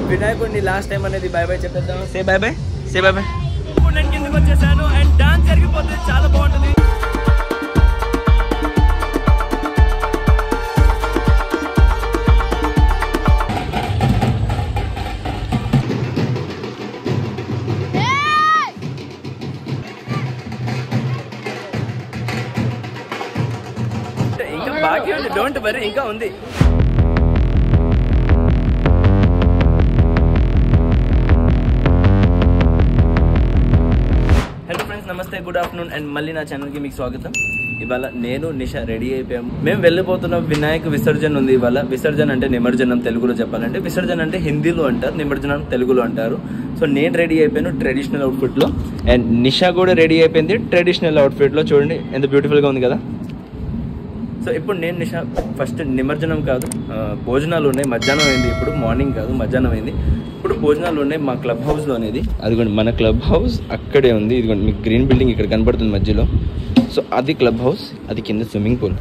వినాయకుడిని last time అనేది bye bye చెప్పేద్దాం say bye bye say bye bye ఇప్పుడు నేను కిందకి వచ్చేసాను అండ్ డాన్స్ జరిగిపోతుంది చాలా బాగుంటుంది ఇంకా బాకీ ఉంది డోంట్ వరీ ఇంకా ఉంది హలో ఫ్రెండ్స్ నమస్తే గుడ్ ఆఫ్టర్నూన్ అండ్ మళ్ళీ నా ఛానల్కి మీకు స్వాగతం ఇవాళ నేను నిషా రెడీ అయిపోయాము మేము వెళ్ళిపోతున్న వినాయక విసర్జన ఉంది ఇవాళ విసర్జన అంటే నిమజ్జనం తెలుగులో చెప్పాలంటే విసర్జన అంటే హిందీలో అంటారు నిమజ్జనం తెలుగులో అంటారు సో నేను రెడీ అయిపోయాను ట్రెడిషనల్ అవుట్ఫిట్లో అండ్ నిషా కూడా రెడీ అయిపోయింది ట్రెడిషనల్ అవుట్ఫిట్లో చూడండి ఎంత బ్యూటిఫుల్గా ఉంది కదా సో ఇప్పుడు నేను నిషా ఫస్ట్ నిమజ్జనం కాదు ఆ, భోజనాలు ఉన్నాయి మధ్యాహ్నం అయింది ఇప్పుడు మార్నింగ్ కాదు మధ్యాహ్నం అయింది ఇప్పుడు భోజనాలు ఉన్నాయి మా క్లబ్ హౌస్లో అనేది అదిగోండి మన క్లబ్ హౌస్ అక్కడే ఉంది ఇదిగోండి మీకు గ్రీన్ బిల్డింగ్ ఇక్కడ కనపడుతుంది మధ్యలో సో అది క్లబ్ హౌస్ అది కింద స్విమ్మింగ్ పూల్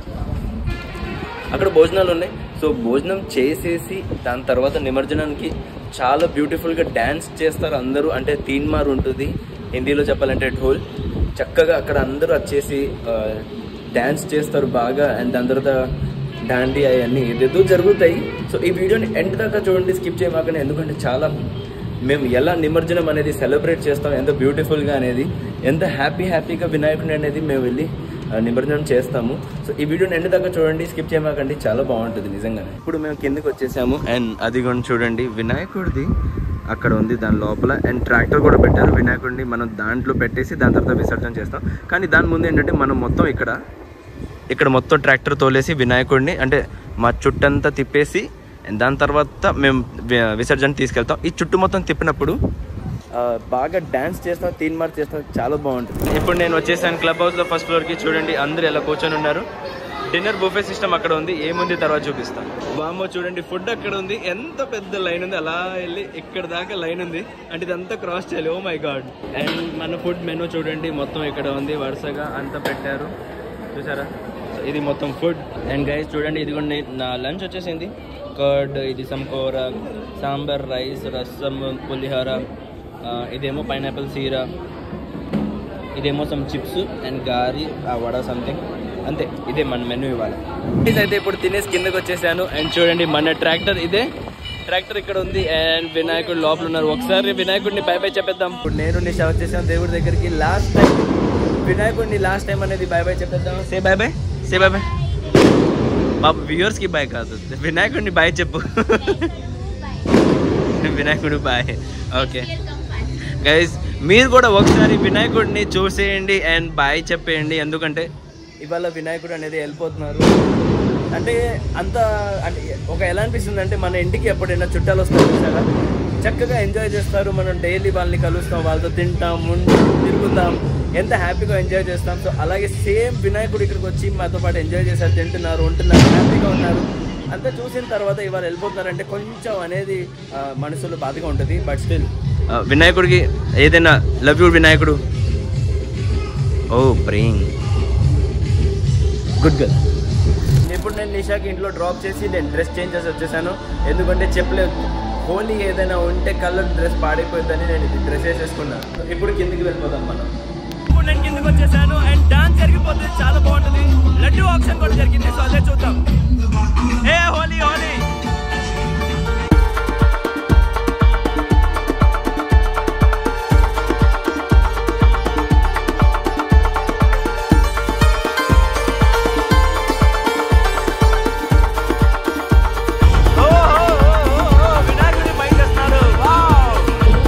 అక్కడ భోజనాలు ఉన్నాయి సో భోజనం చేసేసి దాని తర్వాత నిమజ్జనానికి చాలా బ్యూటిఫుల్గా డ్యాన్స్ చేస్తారు అందరూ అంటే తీన్మార్ ఉంటుంది హిందీలో చెప్పాలంటే ఢోల్ చక్కగా అక్కడ అందరూ వచ్చేసి డ్యాన్స్ చేస్తారు బాగా అండ్ దాని తర్వాత డాండి అవన్నీ ఏదేదో జరుగుతాయి సో ఈ వీడియోని ఎండ్ దాకా చూడండి స్కిప్ చేయమాకనే ఎందుకంటే చాలా మేము ఎలా నిమజ్జనం అనేది సెలబ్రేట్ చేస్తాం ఎంత బ్యూటిఫుల్గా అనేది ఎంత హ్యాపీ హ్యాపీగా వినాయకుడిని అనేది మేము వెళ్ళి ఆ, నిమజ్జనం చేస్తాము సో ఈ వీడియోని ఎండ్ దాకా చూడండి స్కిప్ చేయమాకండి చాలా బాగుంటుంది నిజంగా ఇప్పుడు మేము కిందకి వచ్చేసాము అండ్ అది కూడా చూడండి వినాయకుడిది అక్కడ ఉంది దాని లోపల అండ్ ట్రాక్టర్ కూడా పెట్టారు వినాయకుడిని మనం దాంట్లో పెట్టేసి దాని తర్వాత విసర్జన చేస్తాం కానీ దాని ముందు ఏంటంటే మనం మొత్తం ఇక్కడ ఇక్కడ మొత్తం ట్రాక్టర్ తోలేసి వినాయకుడిని అంటే మా చుట్టంతా తిప్పేసి and దాని తర్వాత మేము వి- విసర్జన తీసుకెళ్తాం ఈ చుట్టూ మొత్తం తిప్పినప్పుడు ఆ, బాగా డ్యాన్స్ చేస్తాం తీన్ మార్ చేస్తాం చాలా బాగుంటుంది ఇప్పుడు నేను వచ్చేసాను క్లబ్ హౌస్లో ఫస్ట్ ఫ్లోర్కి చూడండి అందరూ ఎలా కూర్చొని ఉన్నారు డిన్నర్ బుఫే సిస్టమ్ అక్కడ ఉంది ఏముంది తర్వాత చూపిస్తాం బామ్మో చూడండి ఫుడ్ అక్కడ ఉంది ఎంత పెద్ద లైన్ ఉంది అలా వెళ్ళి ఇక్కడ దాకా లైన్ ఉంది అంటే ఇదంతా క్రాస్ చేయాలి ఓ మై గాడ్ అండ్ మన ఫుడ్ మెనూ చూడండి మొత్తం ఇక్కడ ఉంది వరుసగా అంతా పెట్టారు చూసారా So, ఇది మొత్తం ఫుడ్ అండ్ గైస్ చూడండి ఇది కూడా నే- నా లంచ్ వచ్చేసింది కర్డ్ ఇది సంకోర సాంబార్ రైస్ రసం పులిహోర ఆ, ఇదేమో పైనాపిల్ సీర ఇదేమో సమ్ చిప్స్ అండ్ గారి ఆ వడ సంథింగ్ అంతే ఇదే మన మెనూ ఇవాళ అయితే ఇప్పుడు తినేసి కిందకి వచ్చేసాను అండ్ చూడండి మన ట్రాక్టర్ ఇదే ట్రాక్టర్ ఇక్కడ ఉంది అండ్ వినాయకుడు లోపల ఉన్నారు ఒకసారి వినాయకుడిని బై బై చెప్పేద్దాం ఇప్పుడు నేను నిషా వచ్చేసాను దేవుడి దగ్గరికి లాస్ట్ టైం వినాయకుడిని లాస్ట్ టైం అనేది బై బై చెప్పేద్దాం say bye bye say bye bye మా వ్యూవర్స్ కి బాయ్ కాదు వినాయకుడిని బాయ్ చెప్పు వినాయకుడు బాయ్ ఓకే గైస్ మీరు కూడా ఒకసారి వినాయకుడిని చూసేయండి అండ్ బాయ్ చెప్పేయండి ఎందుకంటే ఇవాళ వినాయకుడు అనేది వెళ్ళిపోతున్నారు అంటే అంత అంటే ఒక ఎలా అనిపిస్తుంది అంటే మన ఇంటికి ఎప్పుడైనా చుట్టాలు వస్తారు చూసారా చక్కగా ఎంజాయ్ చేస్తారు మనం డైలీ వాళ్ళని కలుస్తాం వాళ్ళతో తింటాం ఉండి తిరుగుతాం ఎంత హ్యాపీగా ఎంజాయ్ చేస్తాం సో అలాగే సేమ్ వినాయకుడు ఇక్కడికి వచ్చి మాతో పాటు ఎంజాయ్ చేశారు తింటున్నారు ఉంటున్నారు హ్యాపీగా ఉన్నారు అంతా చూసిన తర్వాత ఇవాళ వెళ్ళిపోతున్నారంటే కొంచెం అనేది ఆ, మనసులో బాధగా ఉంటుంది బట్ స్టిల్ వినాయకుడికి ఏదైనా లవ్ యూ వినాయకుడు ఓ బ్రెయిన్ గుడ్ గర్ల్ ఇప్పుడు నేను నిషాకి ఇంట్లో డ్రాప్ చేసి నేను డ్రెస్ చేంజ్ చేసి వచ్చేసాను ఎందుకంటే చెప్పలేదు హోలీ ఏదైనా ఉంటే కలర్ డ్రెస్ పాడైపోద్దని నేను ఇది డ్రెస్ వేసేసుకున్నాను ఇప్పుడు కిందికి వెళ్ళిపోతాం మనం ఇప్పుడు నేను కిందకి వచ్చేసాను అండ్ డాన్స్ జరిగిపోతుంది చాలా బాగుంటుంది లడ్డు ఆప్షన్ కూడా జరిగింది సో అదే చూద్దాం ఏ హోలీ హోలీ ఓ, ఓ, ఓ, ఓ, ఓ, వినాయకుడిని పైకి తెస్తున్నారు. వావ్.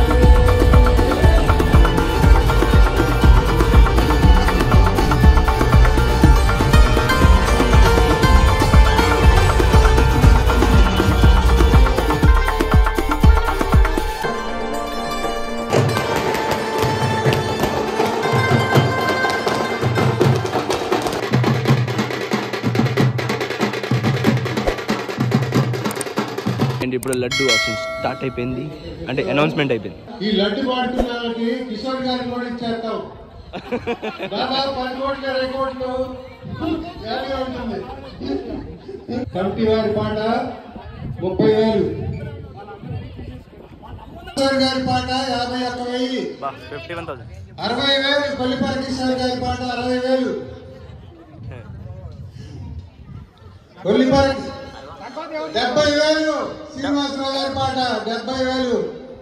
అండ్ ఇప్పుడు లడ్డు ఆప్షన్ స్టార్ట్ అయిపోయింది అంటే అనౌన్స్మెంట్ అయిపోయింది ఈ లడ్డు పాడుతున్న వాళ్ళకి కిషోర్ గారికి కూడా ఇచ్చేస్తాం దాదాపు పది కోట్ల ఇరవై కోట్లు జాలీగా ఉంటుంది కమిటీ వారి పాట ముప్పై వేలు కిషోర్ గారి పాట యాభై ఒక్క వెయ్యి బా ఫిఫ్టీ వన్ థౌసండ్ అరవై వేలు కొల్లిపాటి కిషోర్ గారి పాట అరవై వేలు కొల్లిపాటి డెబ్బై వేలు శ్రీనివాసరావు గారి పాట డెబ్బై వేలు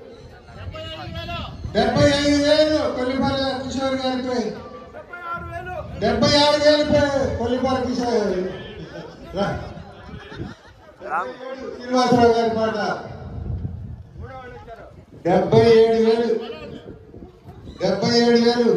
డెబ్బై ఐదు వేలు కొల్లిపాటి కిషోర్ గారికి డెబ్బై ఆరు వేలు పే- కొల్లిపాటి కిషోర్ రా. శ్రీనివాసరావు గారి పాట డెబ్బై ఏడు వేలు డెబ్బై ఏడు వేలు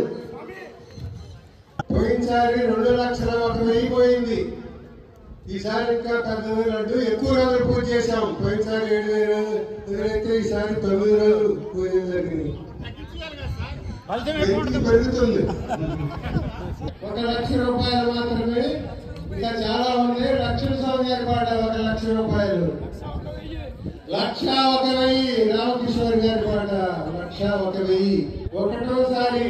పోయినసారి రెండు లక్షల ఒక వెయ్యి పోయింది ఈసారి ఇంకా తొమ్మిది లడ్డు ఎక్కువ రోజులు పూజ చేశాం పోయినసారి ఏడు వేలు రోజులైతే ఈసారి తొమ్మిది రోజులు పూజ జరిగింది పెరిగి- పెరుగుతుంది ఒక లక్ష రూపాయలు మాత్రమే ఇంకా చాలా ఉంది లక్షల స్వామి గారి పాట ఒక లక్ష రూపాయలు లక్ష ఒక వెయ్యి రామకిషోర్ గారి పాట లక్ష ఒక వెయ్యి ఒకటోసారి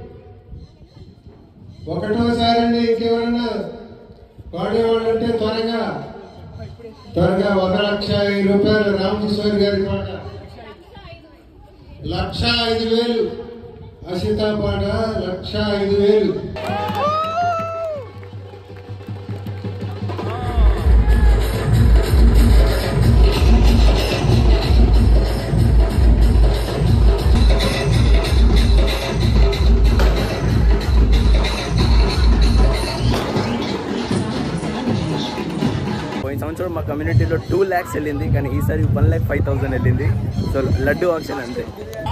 ఒకటోసారి అండి ఇంకెవరన్నా పాడేవాళ్ళు ఉంటే త్వరగా త్వరగా ఒక లక్ష ఐదు రూపాయలు రామకిషోర్ గారి పాట లక్ష ఐదు వేలు అసిత పాట లక్ష ఐదు వేలు పోయిన సంవత్సరం మా కమ్యూనిటీలో టూ ల్యాక్స్ వెళ్ళింది కానీ ఈసారి వన్ ల్యాక్ ఫైవ్ థౌసండ్ వెళ్ళింది సో లడ్డు ఆప్షన్ అంతే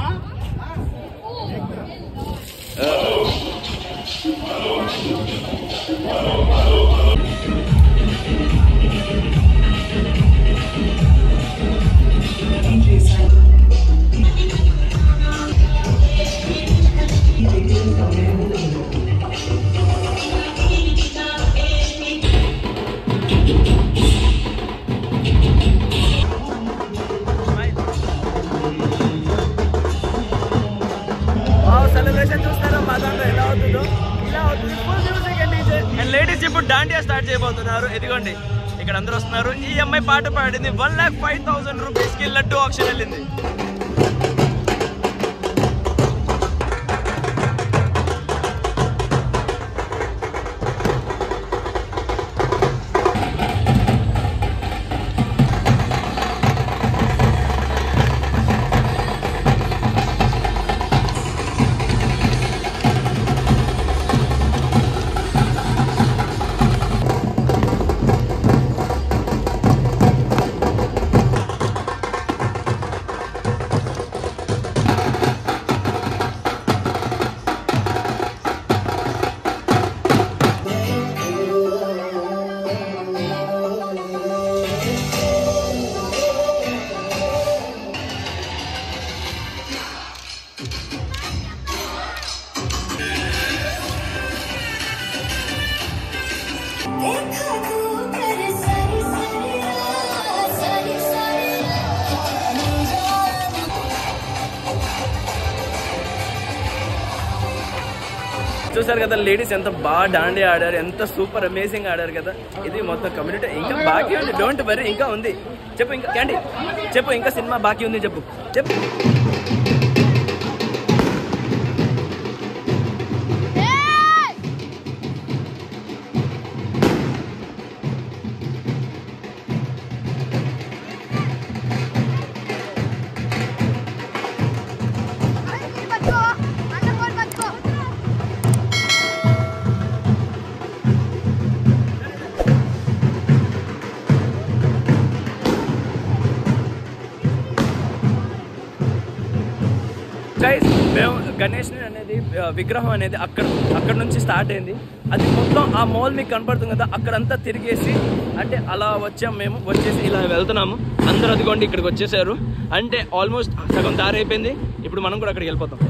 సెలబ్రేషన్ చూస్తారా మా దాంట్లో ఎలా అవుతుందో ఇలా అవుతుంది full music and DJ and ladies ఇప్పుడు డాండియా స్టార్ట్ చేయబోతున్నారు ఇదిగోండి ఇక్కడ అందరూ వస్తున్నారు ఈ అమ్మాయి పాట పాడింది one lakh five thousand rupees కి లడ్డు ఆప్షన్ వెళ్ళింది देखा तू कर सारी सारी रात सारी सारी रात చూసారు కదా లేడీస్ ఎంత బాగా డాండి ఆడారు ఎంత సూపర్ అమేజింగ్ ఆడారు కదా ఇది మొత్తం కమ్యూనిటీ ఇంకా బాకీ ఉంది డోంట్ వరీ ఇంకా ఉంది చెప్పు ఇంకా క్యాండీ చెప్పు ఇంకా సినిమా బాకీ ఉంది చెప్పు చెప్పు बच्चों अंदर बोल बच्चों గైస్ మేము గణేష్ అనేది ఆ, విగ్రహం అనేది అక్కడ అక్కడ నుంచి స్టార్ట్ అయింది అది మొత్తం ఆ మాల్ మీకు కనపడుతుంది కదా అక్కడంతా తిరిగేసి అంటే అలా వచ్చాం మేము వచ్చేసి ఇలా వెళ్తున్నాము అందరూ అదిగోండి ఇక్కడికి వచ్చేసారు అంటే ఆల్మోస్ట్ సగం దారి అయిపోయింది ఇప్పుడు మనం కూడా అక్కడికి వెళ్ళిపోతాం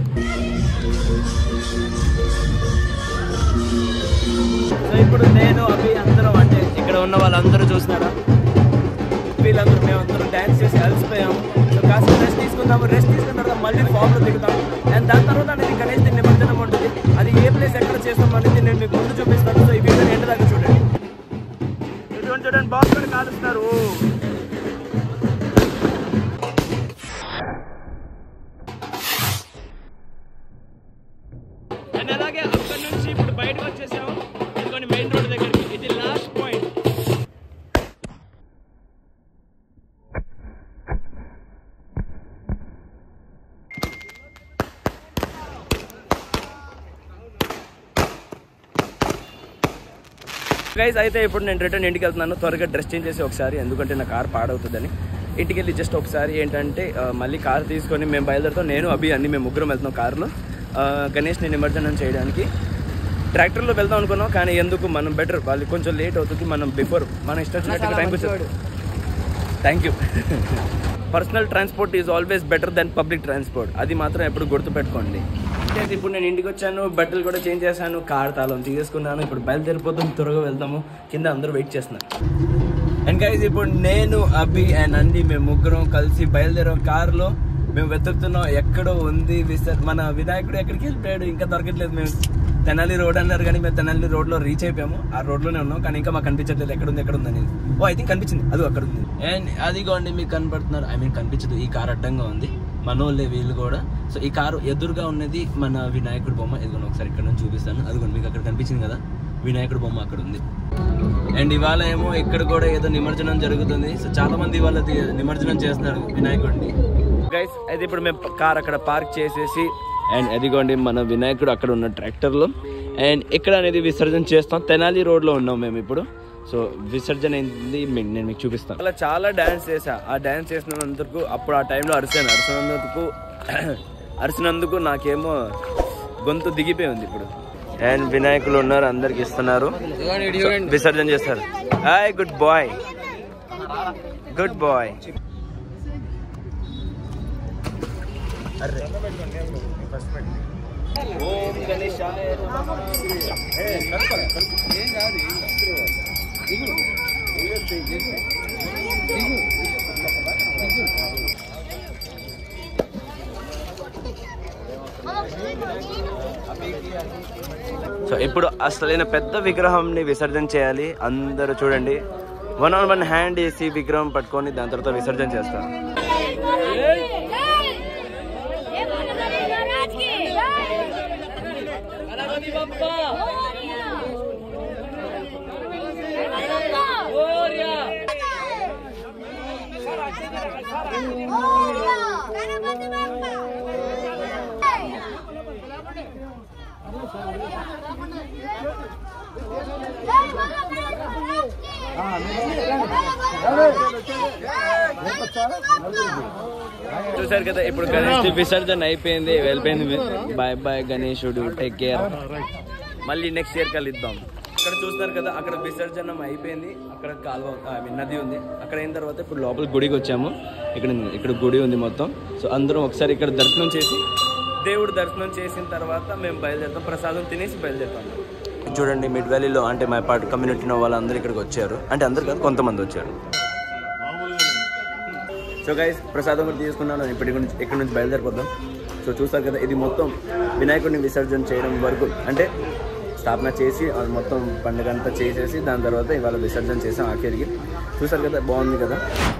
సో ఇప్పుడు నేను అవి అందరం అంటే ఇక్కడ ఉన్న వాళ్ళందరూ చూస్తున్నారా వీళ్ళందరూ మేమందరం డ్యాన్స్ చేసి అలసిపోయాము సో కాస్త రెస్ట్ తీసుకుందాము రెస్ట్ తీసుకున్న తర్వాత మళ్ళీ ఫామ్లో దిగుతాము అండ్ దాని తర్వాత అనేది గణేష్ ది నిమజ్జనం ఉంటుంది అది ఏ ప్లేస్ ఎక్కడ చేస్తాం అనేది నేను మీకు ముందు చూపిస్తాను సో ఈ వీడియో ఎండ్ దాకా చూడండి ఇటువంటి చూడండి బాక్స్ కూడా కాలుస్తారు అండ్ అలాగే అక్కడ నుంచి ఇప్పుడు బయటకు వచ్చేసాము ఇదిగోండి మెయిన్ రోడ్ దగ్గరికి ఇది లాస్ట్ పాయింట్ గైస్ అయితే ఇప్పుడు నేను రిటర్న్ ఇంటికి వెళ్తున్నాను త్వరగా డ్రెస్ చేంజ్ చేసి ఒకసారి ఎందుకంటే నా కార్ పాడవుతుందని ఇంటికి వెళ్ళి జస్ట్ ఒకసారి ఏంటంటే ఆ, మళ్ళీ కార్ తీసుకొని మేము బయలుదేరుతాం నేను అభి అన్ని మేము ముగ్గురం వెళ్తున్నాం కార్లో ఆ, గణేష్ని నిమజ్జనం చేయడానికి ట్రాక్టర్లో వెళ్దాం అనుకున్నాం కానీ ఎందుకు మనం బెటర్ వాళ్ళు కొంచెం లేట్ అవుతుంది మనం బిఫోర్ మనం ఇష్టం వచ్చినట్టుగా టైంకి వచ్చాడు thank you personal transport is always better then public transport అది మాత్రం ఎప్పుడు గుర్తుపెట్టుకోండి అయితే ఇప్పుడు నేను ఇంటికి వచ్చాను బట్టలు కూడా చేంజ్ చేశాను కార్ తాళం తీసుకున్నాను ఇప్పుడు బయలుదేరిపోతాం త్వరగా వెళ్దాము కింద అందరూ వెయిట్ చేస్తున్నారు అండ్ గైజ్ ఇప్పుడు నేను అభి అండ్ అండి మేము ముగ్గురం కలిసి బయలుదేరాం కార్లో మేము వెతుకుతున్నాం ఎక్కడో ఉంది విసర్ మన వినాయకుడు ఎక్కడికి వెళ్ళిపోయాడు ఇంకా దొరకట్లేదు మేము తెనాలి రోడ్ అన్నారు కానీ మేము తెనాలి రోడ్ లో రీచ్ అయిపోయాము ఆ రోడ్ లోనే ఉన్నాం కానీ ఇంకా మాకు కనిపించట్లేదు ఎక్కడ ఉంది ఎక్కడ ఉంది అనేది ఓ ఐ థింక్ కనిపించింది అది అక్కడ ఉంది అండ్ అదిగోండి మీకు కనపడుతున్నారు ఐ మీన్ కనిపించదు ఈ కార్ అడ్డంగా ఉంది మనోళ్ళే వీళ్ళు కూడా సో ఈ కారు ఎదురుగా ఉన్నది మన వినాయకుడు బొమ్మ ఎదుగుని ఒకసారి ఇక్కడ నుంచి చూపిస్తాను అదిగోండి మీకు అక్కడ కనిపించింది కదా వినాయకుడు బొమ్మ అక్కడ ఉంది అండ్ ఇవాళ ఏమో ఇక్కడ కూడా ఏదో నిమజ్జనం జరుగుతుంది సో చాలా మంది ఇవాళ ది- నిమజ్జనం చేస్తున్నారు వినాయకుడిని గైస్ అయితే ఇప్పుడు మేము కార్ అక్కడ పార్క్ చేసేసి అండ్ అదిగోండి మన వినాయకుడు అక్కడ ఉన్న ట్రాక్టర్లో అండ్ ఇక్కడ అనేది విసర్జన చేస్తాం తెనాలి రోడ్లో ఉన్నాం మేము ఇప్పుడు సో విసర్జన అయింది మీ- నేను మీకు చూపిస్తాను అలా చాలా డ్యాన్స్ చేసా ఆ డ్యాన్స్ చేసినందుకు అప్పుడు ఆ టైంలో అరిసాను అరిసినందుకు అరిసినందుకు నాకేమో గొంతు దిగిపోయి ఉంది ఇప్పుడు అండ్ వినాయకులు ఉన్నారు అందరికి ఇస్తున్నారు సో, విసర్జన చేస్తారు hi good bye good bye ఓం గణేశాయ సో ఇప్పుడు అసలైన పెద్ద విగ్రహంని విసర్జన చేయాలి అందరూ చూడండి వన్ ఆన్ వన్ హ్యాండ్ వేసి విగ్రహం పట్టుకొని దాని తర్వాత విసర్జన చేస్తారు చూసారు కదా ఇప్పుడు గణేష్ విసర్జన అయిపోయింది వెళ్ళిపోయింది బాయ్ బాయ్ గణేశుడు టేక్ కేర్ మళ్ళీ నెక్స్ట్ ఇయర్ కలుద్దాం అక్కడ చూస్తున్నారు కదా అక్కడ విసర్జనం అయిపోయింది అక్కడ కాలువ ఐ మీన్ నది ఉంది అక్కడ అయిన తర్వాత ఇప్పుడు లోపల గుడికి వచ్చాము ఇక్కడ ఇక్కడ గుడి ఉంది మొత్తం సో అందరం ఒకసారి ఇక్కడ దర్శనం చేసి దేవుడు దర్శనం చేసిన తర్వాత మేము బయలుదేరుతాం ప్రసాదం తినేసి బయలుదేరుతాం చూడండి మిడ్ వ్యాలీలో అంటే మా పాటు కమ్యూనిటీ వాళ్ళందరూ ఇక్కడికి వచ్చారు అంటే అందరు కాదు కొంతమంది వచ్చారు సో గైస్ ప్రసాదం కూడా తీసుకున్నాను ఇప్పటి నుంచి ఇక్కడ నుంచి బయలుదేరిపోతాం సో చూస్తారు కదా ఇది మొత్తం వినాయకుడిని విసర్జన చేయడం వరకు అంటే స్థాపన చేసి అది మొత్తం పండుగ అంతా చేసేసి దాని తర్వాత ఇవాళ విసర్జన చేసాం ఆఖరికి చూసారు కదా బాగుంది కదా